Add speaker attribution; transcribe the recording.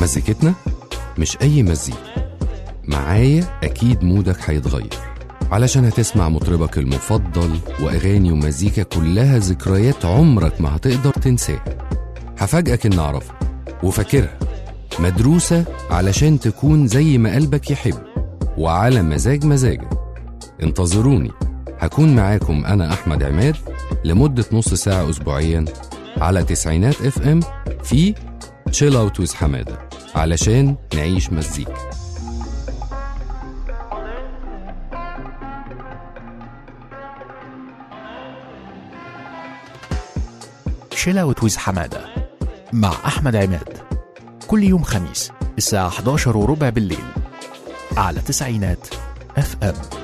Speaker 1: مزيكتنا مش أي مزيكا معايا أكيد مودك هيتغير علشان هتسمع مطربك المفضل وأغاني ومزيكا كلها ذكريات عمرك ما هتقدر تنساها هفاجئك إن أعرفها وفاكرها مدروسة علشان تكون زي ما قلبك يحب وعلى مزاج مزاجك انتظروني هكون معاكم أنا أحمد عماد لمدة نص ساعة أسبوعيا على تسعينات اف ام في تشيل اوت ويز حمادة علشان نعيش مزيكا
Speaker 2: شيل اوت ويز حماده مع احمد عماد كل يوم خميس الساعه 11 وربع بالليل على تسعينات اف ام